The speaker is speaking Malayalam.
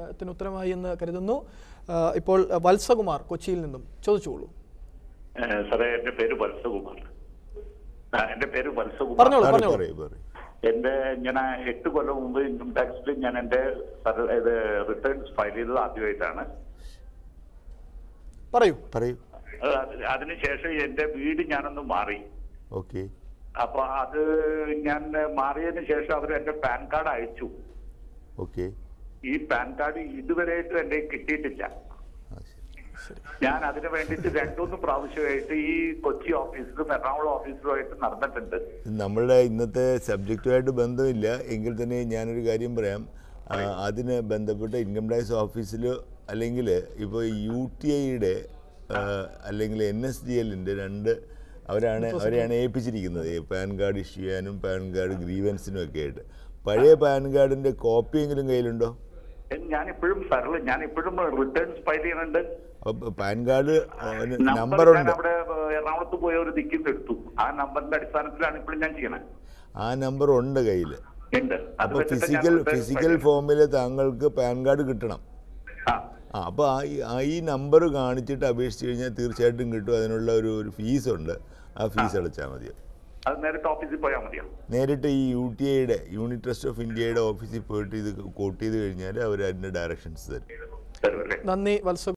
ത്തിന് ഉത്തരമായി എന്ന് കരുതുന്നു ആ, ഇപ്പോൾ വത്സകുമാർ കൊച്ചിയിൽ നിന്നും ചോദിച്ചോളൂ ഏഹ് സാറേ എന്റെ പേര് വത്സകുമാർ ആ, എന്റെ പേര് വത്സകുമാർ പറഞ്ഞോളൂ പറയൂ, പറഞ്ഞോളൂ പറയൂ, പറയൂ. എന്റെ ഞാൻ എട്ട് കൊല്ലം മുമ്പ് ഇൻകം ടാക്സിൽ ഞാൻ എന്റെ സർ- ഇത് റിട്ടേൺസ് ഫയൽ ചെയ്തത് ആദ്യമായിട്ടാണ് പറയൂ പറയൂ അത് അത് അതിനുശേഷം എന്റെ വീട് ഞാനൊന്ന് മാറി ഓക്കെ അപ്പൊ അത് ഞാൻ മാറിയതിന് ശേഷം അവർ എന്റെ പാൻ കാർഡ് അയച്ചു ഓക്കെ ഈ പാൻ കാർഡ് ഇതുവരെയായിട്ടും എന്റെ കിട്ടിയിട്ടില്ല ആ ശരി ഞാൻ അതിന് വേണ്ടിയിട്ട് രണ്ടൂന്ന് പ്രാവശ്യമായിട്ട് ഈ കൊച്ചി ഓഫീസിലും എറണാകുളം ഓഫീസിലുമായിട്ട് നടന്നിട്ടുണ്ട് നമ്മളുടെ ഇന്നത്തെ സബ്ജക്റ്റുമായിട്ട് ബന്ധമില്ല എങ്കിൽ തന്നെ ഞാനൊരു കാര്യം പറയാം ആ, അതിന് ബന്ധപ്പെട്ട ഇൻകം ടാക്സ് ഓഫീസിൽ അല്ലെങ്കിൽ ഇപ്പോൾ യു ടി ഐയുടെ അല്ലെങ്കിൽ എൻ എസ് ഡി എല്ലിൻ്റെ രണ്ട് അവരാണ് അവരെയാണ് ഏൽപ്പിച്ചിരിക്കുന്നത് ഈ പാൻ കാർഡ് ഇഷ്യൂ ചെയ്യാനും പാൻ കാർഡ് ഗ്രീവൻസിനും ഒക്കെ ആയിട്ട് പഴയ പാൻ കാർഡിൻ്റെ കോപ്പിയെങ്കിലും കയ്യിലുണ്ടോ ഞാൻ ഇപ്പോഴും സരള ഞാൻ ഇപ്പോഴും റിട്ടേൺസ് ഫയൽ ചെയ്യുന്നുണ്ട് അപ്പോൾ പാൻ കാർഡ് നമ്പർ ഞാൻ നമ്പറുണ്ട് അവിടെ ഏഹ്, എറണാകുളത്ത് പോയ ഒരു ദിക്കിന്ന് എടുത്തു ആ നമ്പറിന്റെ അടിസ്ഥാനത്തിലാണ് ഇപ്പോഴും ഞാൻ ചെയ്യണത് ആ നമ്പർ ഉണ്ട് കയ്യിൽ ഉണ്ട് അത് അപ്പോൾ വെച്ചിട്ട് ഞാൻ ഫിസിക്കൽ returns ഫിസിക്കൽ file- ഫോമിൽ താങ്കൾക്ക് പാൻ കാർഡ് കിട്ടണം ആ, ആ അപ്പോൾ ആ ഈ- ആ ഈ നമ്പർ കാണിച്ചിട്ട് അപേക്ഷിച്ച് കഴിഞ്ഞാൽ തീർച്ചയായിട്ടും കിട്ടും അതിനുള്ള ഒരു ഒരു ഫീസ് ഉണ്ട് ആ ഫീസ് അടച്ചാൽ മതി അത് നേരിട്ട് ഓഫീസിൽ പോയാൽ മതിയോ നേരിട്ട് ഈ യു ടി ഐയുടെ യൂണിറ്റ് ട്രസ്റ്റ് ഓഫ് ഇന്ത്യയുടെ ഓഫീസിൽ പോയിട്ട് ഇത് കോട്ട് ചെയ്ത് കഴിഞ്ഞാൽ അവർ അതിൻ്റെ ഡയറക്ഷൻസ് തരും തരും അല്ലേ നന്ദി വത്സ